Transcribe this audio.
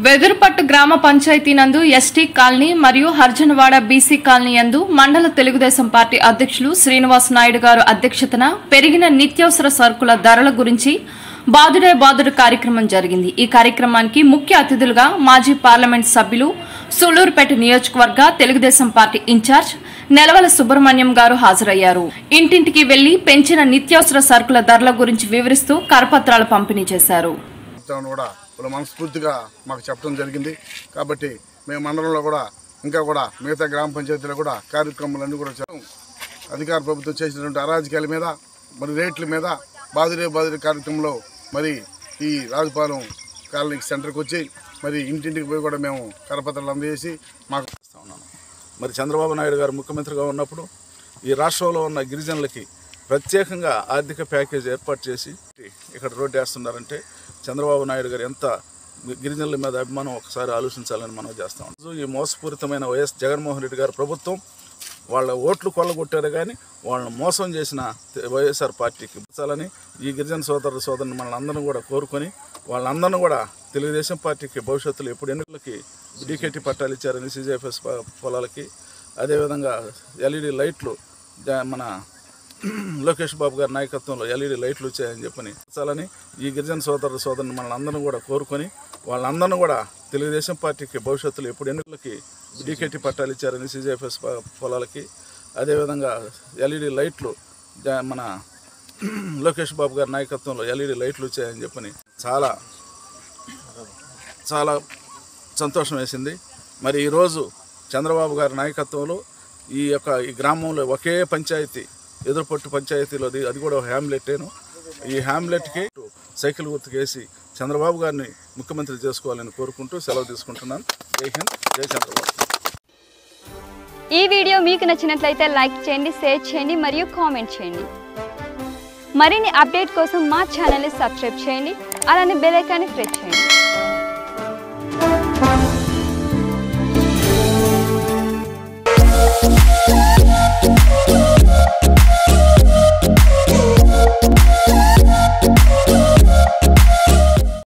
వెదురుపట్టు గ్రామ పంచాయతీ నందు ST colony మరియు హర్జనవాడ బీసీ కాలనీ యందు మండల తెలుగుదేశం పార్టీ అధ్యక్షులు శ్రీనివాస్ నాయుడు గారు అధ్యక్షతన పెరిగిన నిత్యావసర సరుకుల ధరల గురించి బాదుడే బాదుడు కార్యక్రమం జరిగింది ఈ కార్యక్రమానికి ముఖ్య అతిథులుగా మాజీ పార్లమెంట్ సభ్యులు సూళ్లూరుపేట నియోజకవర్గ తెలుగుదేశం పార్టీ ఇన్ఛార్జ్ నెలవల సుబ్రహ్మణ్యం గారు హాజరయ్యారు ఇంటింటికి వెళ్లి పెంచిన నిత్యావసర సరుకుల ధరల గురించి వివరిస్తూ కరపత్రాలు పంపిణీ చేశారు చెప్తామని కూడా వాళ్ళు మనస్ఫూర్తిగా మాకు చెప్పడం జరిగింది కాబట్టి మేము మండలంలో కూడా ఇంకా కూడా మిగతా గ్రామ పంచాయతీలో కూడా కార్యక్రమాలన్నీ కూడా చేస్తాం అధికార ప్రభుత్వం చేసినటువంటి అరాజకాల మీద మరి రేట్ల మీద బాదురే బాదురే కార్యక్రమంలో మరి ఈ రాజపాలెం కాలనీకి సెంటర్కి వచ్చి మరి ఇంటింటికి పోయి కూడా మేము కరపత్రాలు అందజేసి మాకు చేస్తా ఉన్నాను మరి చంద్రబాబు నాయుడు గారు ముఖ్యమంత్రిగా ఉన్నప్పుడు ఈ రాష్ట్రంలో ఉన్న గిరిజనులకి ప్రత్యేకంగా ఆర్థిక ప్యాకేజ్ ఏర్పాటు చేసి ఇక్కడ రోడ్డు వేస్తున్నారంటే చంద్రబాబు నాయుడు గారు ఎంత గిరిజనుల మీద అభిమానం ఒకసారి ఆలోచించాలని మనం చేస్తాం ఈ మోసపూరితమైన వైఎస్ జగన్మోహన్ రెడ్డి గారి ప్రభుత్వం వాళ్ళ ఓట్లు కొల్లగొట్టారు కానీ వాళ్ళని మోసం చేసిన వైఎస్ఆర్ పార్టీకి ఇచ్చాలని ఈ గిరిజన సోదరు సోదరుని మనల్ని కూడా కోరుకొని వాళ్ళందరినీ కూడా తెలుగుదేశం పార్టీకి భవిష్యత్తులో ఎప్పుడు ఎన్నికలకి డీకేటీ పట్టాలు ఇచ్చారని సిజేఎఫ్ఎస్ పొలాలకి అదేవిధంగా ఎల్ఈడి లైట్లు జా- మన లోకేష్ బాబు గారి నాయకత్వంలో ఎల్ఈడి లైట్లు వచ్చాయని చెప్పని చాలని ఈ గిరిజన సోదరు సోదరుని మనల్ని కూడా కోరుకొని వాళ్ళందరినీ కూడా తెలుగుదేశం పార్టీకి భవిష్యత్తులో ఎప్పుడు ఎన్నికలకి డీకేటీ పట్టాలు ఇచ్చారని సిజేఎఫ్ఎస్ పొలాలకి అదేవిధంగా ఎల్ఈడి లైట్లు జా- మన లోకేష్ బాబు గారి నాయకత్వంలో ఎల్ఈడి లైట్లు వచ్చాయని చెప్పని చాలా చాలా సంతోషం వేసింది మరి ఈరోజు చంద్రబాబు గారి నాయకత్వంలో ఈ యొక్క ఈ గ్రామంలో ఒకే పంచాయతీ ఎదురుపట్టు పంచాయతీలో అది అది కూడా హ్యామ్లెట్టేను ఈ హ్యామ్లెట్కి సైకిల్ గుర్తుకేసి చంద్రబాబు గారిని ముఖ్యమంత్రి చేసుకోవాలని కోరుకుంటూ సెలవు తీసుకుంటున్నాను జై హింద్ జై చంద్రబాబు ఈ వీడియో మీకు నచ్చినట్లయితే లైక్ చేయండి షేర్ చేయండి మరియు కామెంట్ చేయండి మరిన్ని అప్డేట్ కోసం మా ఛానల్ని సబ్స్క్రైబ్ చేయండి అలానే బెల్ ఐకాన్ని ప్రెస్ చేయండి